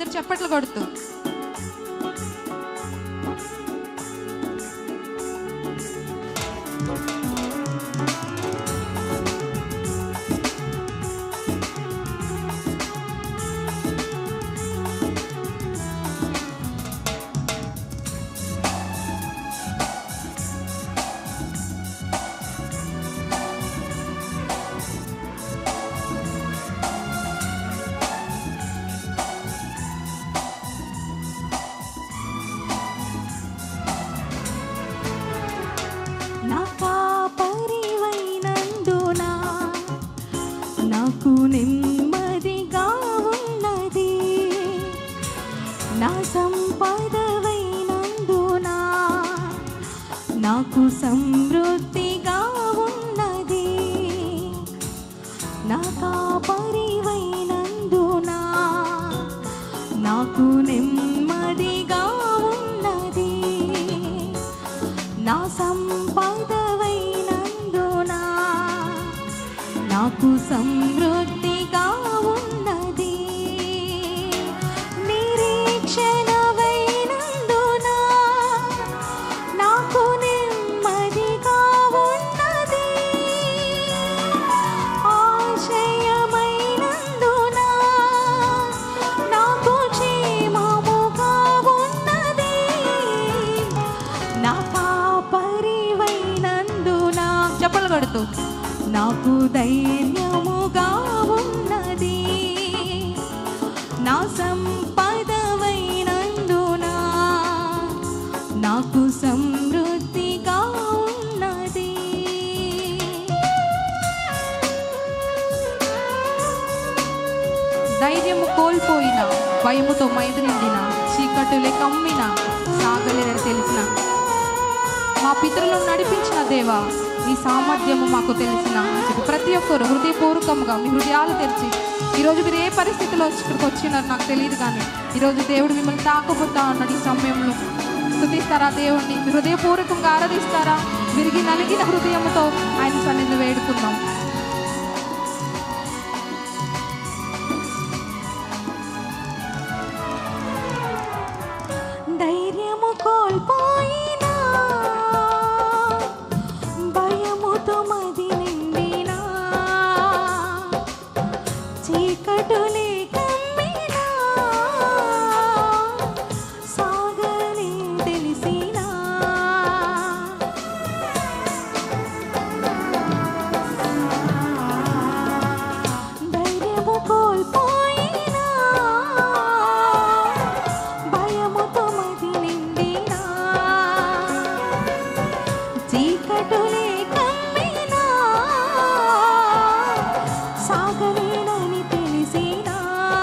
అందరు చప్పట్లు కొడుతూ నా కాపరివైనందున నాకు నెమ్మదిగా ఉన్నది నా సంపదవైనందున నాకు సమృద్ధిగా ఉన్నది నా కాపరివైనందున నాకు నెమ్మదిగా ఉన్నది నా సంపదవైనందున నాకు సమృద్ధిగా ఉన్నది నిరీక్షణవైనందున నాకు నెమ్మదిగా ఉన్నది ఆశయమైనందున నాకు క్షేమముగా ఉన్నది నా కాపరివైనందున చప్పట్లు కొడుతూ నాకు ధైర్యముగా ఉన్నది నా సంపదవైనందున నాకు సమృద్ధిగా ఉన్నది ధైర్యము కోల్పోయిన భయముతో మైదు నిండిన చీకటులే కమ్మిన సాగలేరని తెలిసిన మా పితరులను నడిపించిన దేవా నీ సామర్థ్యము మాకు తెలిసిన అని చెప్పి ప్రతి ఒక్కరు హృదయపూర్వకంగా మీ హృదయాలు తెరిచి ఈరోజు మీరు ఏ పరిస్థితిలో వచ్చి ఇక్కడికి వచ్చినారు నాకు తెలియదు కానీ ఈరోజు దేవుడు మిమ్మల్ని తాకబోతా అన్నాడు ఈ సమయంలో స్థుతిస్తారా దేవుణ్ణి మీ హృదయపూర్వకంగా ఆరాధిస్తారా విరిగి నలిగిన హృదయంతో ఆయన సన్నిధి వేడుకుందాం ధైర్యము కోల్పోయినా భయముతో మది నిండినా చీకటులే కమ్మినా సాగనే తెలిసినా ధైర్యము కోల్పోయినా భయముతో మది నిండినా చీకటులే కమ్మినా సాగలేనని తెలిసినా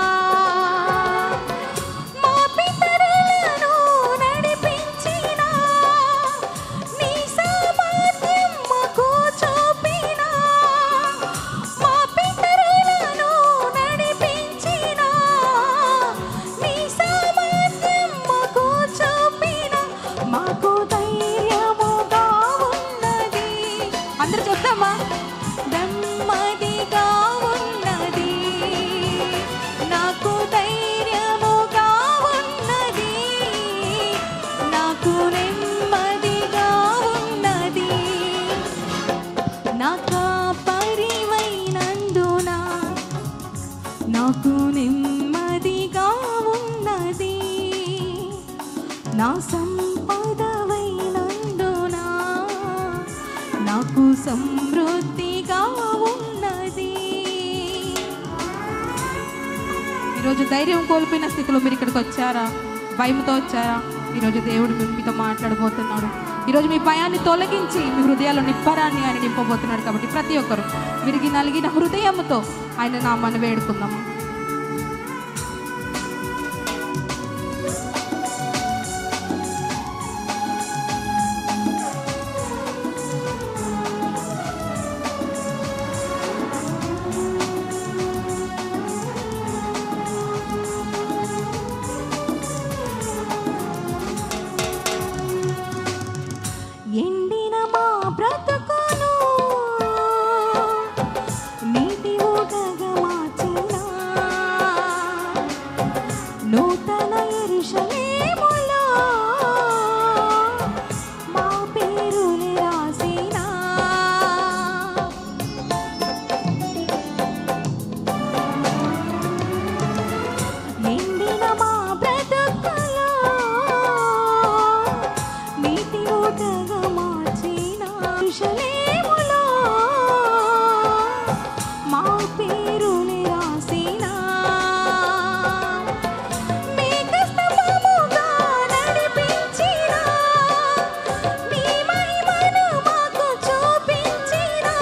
మా పితరులను నడిపించిన నీ సామర్థ్యం మాకు చూపినా మా పితరులను నడిపించిన నీ సామర్థ్యం మాకు చూపిన మాకు ధైర్యముగా ఉన్నది అందరు చెప్తామా నెమ్మదిగా ఉన్నది నాకు ధైర్యముగా ఉన్నది నాకు నెమ్మదిగా ఉన్నది నా కాపరివైనందున నాకు నెమ్మదిగా ఉన్నది నా సంపదవైనందున నాకు సమృద్ధిగా ఉన్నది ఈరోజు ధైర్యం కోల్పోయిన స్థితిలో మీరు ఇక్కడికి వచ్చారా భయంతో వచ్చారా ఈరోజు దేవుడు మీ- మీతో మాట్లాడబోతున్నాడు ఈరోజు మీ భయాన్ని తొలగించి మీ హృదయాల్లో నిప్పరాన్ని ఆయన నింపబోతున్నాడు కాబట్టి ప్రతి ఒక్కరు విరిగి నలిగిన హృదయంతో ఆయన నామాన్ని వేడుకుందాము ఎండిన మా బ్రతుకును నీటి ఊటగా మార్చినా మా పేరుని రాసినా మేఘస్తంభముగా నడిపించినా నీ మహిమను మాకు చూపించినా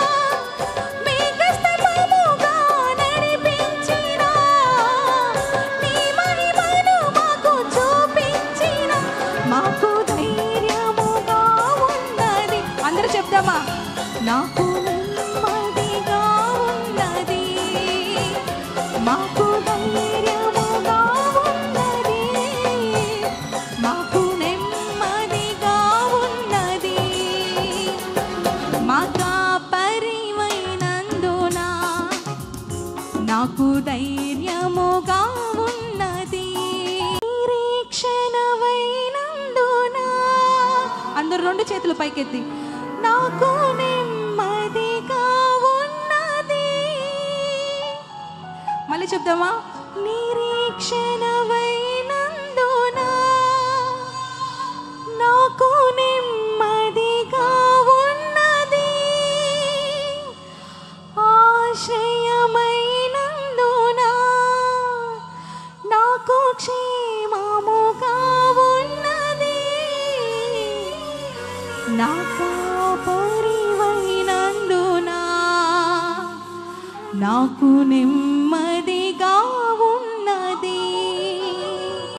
మేఘస్తంభముగా నడిపించినా నీ మహిమను మాకు చూపించినా మాకు ధైర్యముగా ఉన్నది అందరూ చెప్దామా నాకు నెమ్మదిగా ఉన్నది మాకు ధైర్యముగా ఉన్నది మాకు నెమ్మదిగా ఉన్నది మాగా పరివైనందున నాకు ధైర్యముగా ఉన్నది నిరీక్షణవైనందున అందరూ రెండు చేతులు పైకెత్తి నాకు నెమ్మదిగా ఉన్నది మళ్ళీ చెప్దామా నిరీక్షణవైనందున నాకు నెమ్మదిగా ఉన్నది ఆశ్రయమైనందున నాకు క్షేమముగా ఉన్నది నా కాపరివైనందున నాకు నెమ్మది